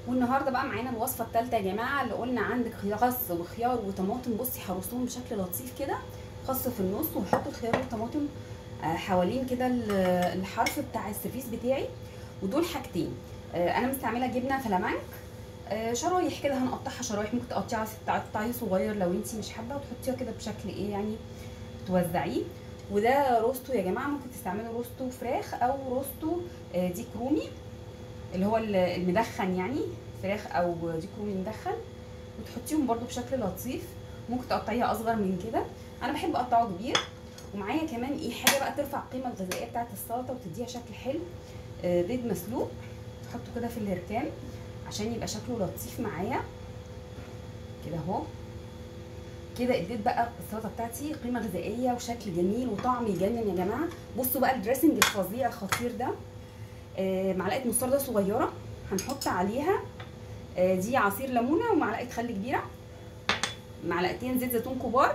والنهارده بقى معانا الوصفه الثالثه يا جماعه اللي قلنا عندك خس وخيار وطماطم بصي حرصوهم بشكل لطيف كده خس في النص وحطوا الخيار والطماطم آه، حوالين كده ال- الحرف بتاع السرفيس بتاعي ودول حاجتين آه، انا مستعمله جبنه فلامنك آه، شرايح كده هنقطعها شرايح ممكن تقطعيها تقطعيه صغير لو انت مش حابه وتحطيها كده بشكل ايه يعني توزعيه وده روستو يا جماعه ممكن تستعملوا روستو فراخ او روستو آه، ديك رومي اللي هو ال- المدخن يعني فراخ او ديك رومي مدخن وتحطيهم برده بشكل لطيف ممكن تقطعيها اصغر من كده انا بحب اقطعه كبير ومعايا كمان ايه حاجه بقى ترفع القيمه الغذائيه بتاعه السلطه وتديها شكل حلو آه، بيض مسلوق تحطه كده في الهركان عشان يبقى شكله لطيف معايا كده اهو كده اديت بقى السلطه بتاعتي قيمه غذائيه وشكل جميل وطعم يجنن يا جماعه بصوا بقى الدريسنج الفظيع الخطير ده آه، معلقه مستردة صغيره هنحط عليها آه، دي عصير ليمونه ومعلقه خل كبيره معلقتين زيت زيتون كبار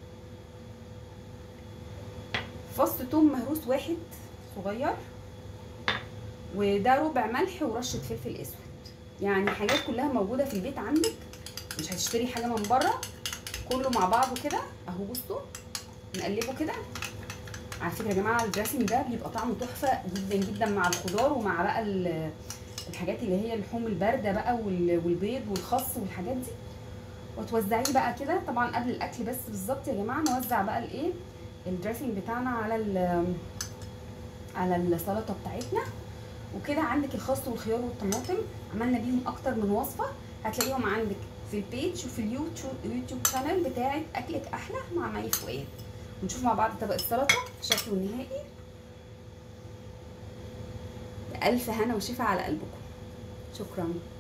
فص توم مهروس واحد صغير وده ربع ملح ورشه فلفل اسود يعني حاجات كلها موجوده في البيت عندك مش هتشتري حاجه من بره كله مع بعضه كده اهو بصوا نقلبه كده على فكره يا جماعه الدريسنج ده بيبقى طعمه تحفه جدا جدا مع الخضار ومع بقى ال- الحاجات اللي هي اللحوم البارده بقى وال- والبيض والخس والحاجات دي وتوزعيه بقى كده طبعا قبل الاكل بس بالظبط يا جماعه نوزع بقى الايه الدريسنج بتاعنا على ال- على السلطه بتاعتنا وكده عندك الخس والخيار والطماطم عملنا بيهم اكتر من وصفه هتلاقيهم عندك في البيج وفي اليوتيوب اليوتيوب شانل بتاعت اكلك احلى مع مي فؤاد ونشوف مع بعض طبق السلطه شكله النهائي بألف هنا وشفا على قلبكم شكرا